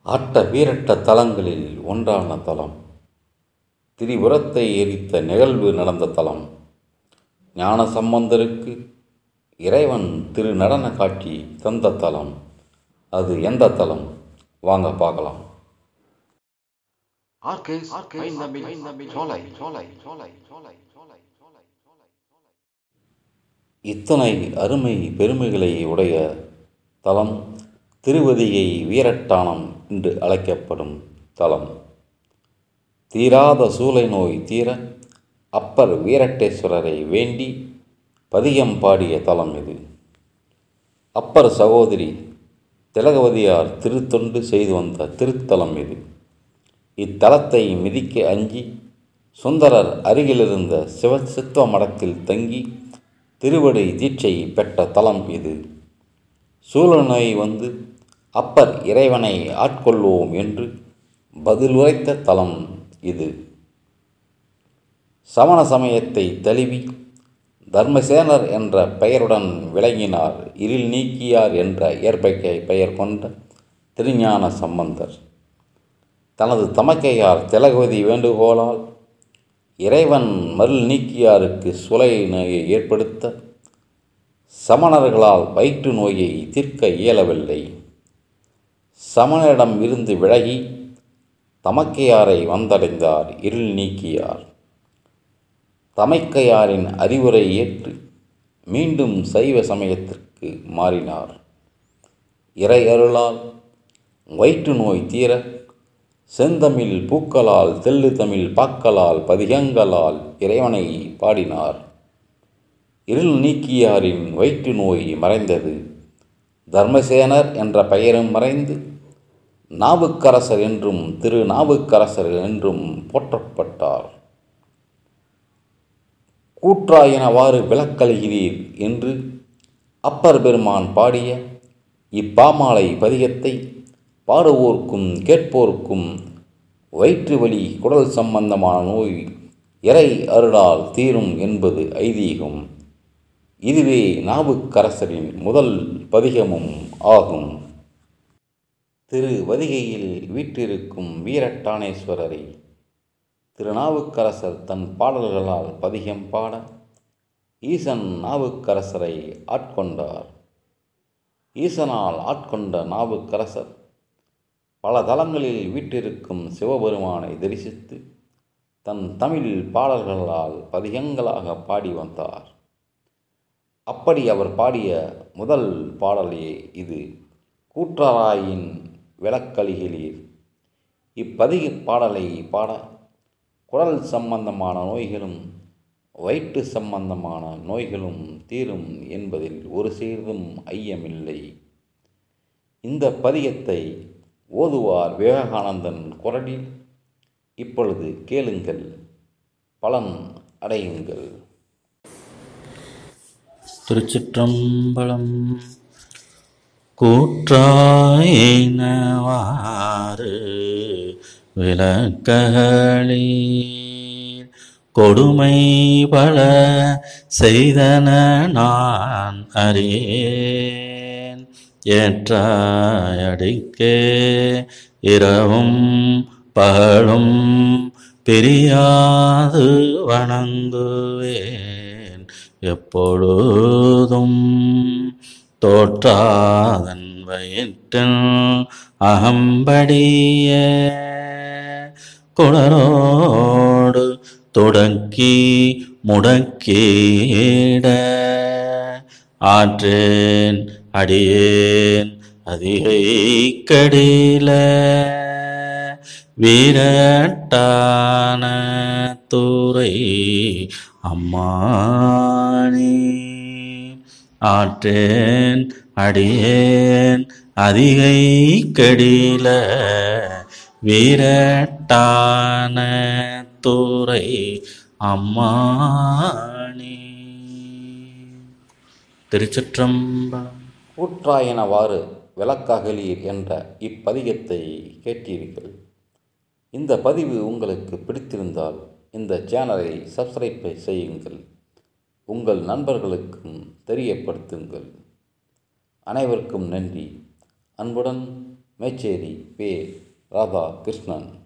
ஆட்ட வீரட்ட தலங்களில் ஒன்றான தலம் திரிபுரத்தை எரித்த நிகழ்வு நடந்த தலம் ஞான சம்பந்தருக்கு இறைவன் திரு நடன காட்சி தந்த தலம் அது எந்த தலம் வாங்க பார்க்கலாம் ஆர்கேஸ் ஐந்தமிழ் சோலை சோலை சோலை சோலை சோலை சோலை இத்தனை அருமை பெருமைகளை உடைய தலம் திருவதிகை வீரட்டானம் என்று அழைக்கப்படும் தலம் தீராத சூளை நோய் தீர அப்பர் வீரட்டேஸ்வரரை வேண்டி பதிகம் பாடிய தலம் இது அப்பர் சகோதரி திலகவதியார் திருத்தொண்டு செய்து வந்த திருத்தலம் இது இத்தலத்தை மிதிக்க அஞ்சி சுந்தரர் அருகிலிருந்த சிவ சித்துவ மடத்தில் தங்கி திருவடி தீட்சை பெற்ற தலம் இது சூழநோய் வந்து அப்பர் இறைவனை ஆட்கொள்வோம் என்று பதில் உரைத்த தலம் இது சமண சமயத்தை தழுவி தர்மசேனர் என்ற பெயருடன் விளங்கினார் இருள் நீக்கியார் என்ற இயற்பெயர் பெயர் கொண்ட திருஞான சம்பந்தர் தனது தமக்கையார் திலகவதி வேண்டுகோளால் இறைவன் மருள் நீக்கியாருக்கு சுலை நோயை ஏற்படுத்த சமணர்களால் வயிற்று நோயை தீர்க்க இயலவில்லை சமணரிடம் இருந்து விலகி தமக்கையாரை வந்தடைந்தார் இருள் நீக்கியார் தமைக்கையாரின் அறிவுரை ஏற்று மீண்டும் சைவ சமயத்திற்கு மாறினார் இறை அருளால் வயிற்று நோய் தீர செந்தமிழ் பூக்களால் தெள்ளு தமிழ் பாக்களால் பதிகங்களால் இறைவனை பாடினார் இருள் நீக்கியாரின் வயிற்று நோய் மறைந்தது தர்மசேனர் என்ற பெயரும் மறைந்து நாவுக்கரசர் என்றும் திரு நாவுக்கரசர் என்றும் போற்றப்பட்டார் கூற்றாயினவாறு விளக்கழுகிறீர் என்று அப்பர் பெருமான் பாடிய இப்பாமாலை பதிகத்தை பாடுவோர்க்கும் கேட்போர்க்கும் வயிற்று வலி குடல் சம்பந்தமான நோய் இறை அருளால் தீரும் என்பது ஐதீகம் இதுவே நாவுக்கரசரின் முதல் பதிகமும் ஆகும் திரு வதிகையில் வீற்றிருக்கும் வீரட்டானேஸ்வரரை திருநாவுக்கரசர் தன் பாடல்களால் பதிகம் பாட ஈசன் நாவுக்கரசரை ஆட்கொண்டார் ஈசனால் ஆட்கொண்ட நாவுக்கரசர் பல தலங்களில் வீற்றிருக்கும் சிவபெருமானை தரிசித்து தன் தமிழ் பாடல்களால் பதிகங்களாக பாடி வந்தார் அப்படி அவர் பாடிய முதல் பாடலே இது கூற்றராயின் விளக்கழிகளீர் இப்பதிக பாடலை பாட குடல் சம்பந்தமான நோய்களும் வயிற்று சம்பந்தமான நோய்களும் தீரும் என்பதில் ஒரு சிறிதும் ஐயமில்லை இந்த பதியத்தை ஓதுவார் விவேகானந்தன் குரலில் இப்பொழுது கேளுங்கள் பலன் அடையுங்கள் திருச்சிற்றம்பலம் கூற்றாயினவாறு விளக்ககளீர் கொடுமை பல செய்தன நான் அறியேன் ஏற்றாயடிக்கே இரவும் பகலும் பிரியாது வணங்குவேன் எப்பொழுதும் தோற்றாதன் வயிற்றில் அகம்படிய குளரோடு தொடக்கி முடக்கிட ஆற்றேன் அடியேன் அதிகை கடில வீரட்டான துறை அம்மானி ஆற்றேன் அடியேன் அதிகை கடில வீரட்டான துறை அம்மானி திருச்சிற்றம்பலம் கூற்றாயினவாறு விளக்ககலீர் என்ற இப்பதிகத்தை கேட்டீர்கள் இந்த பதிவு உங்களுக்கு பிடித்திருந்தால் இந்த சேனலை சப்ஸ்கிரைப் செய்யுங்கள் உங்கள் நண்பர்களுக்கும் தெரியப்படுத்துங்கள் அனைவருக்கும் நன்றி அன்புடன் மேச்சேரி பே ராதா கிருஷ்ணன்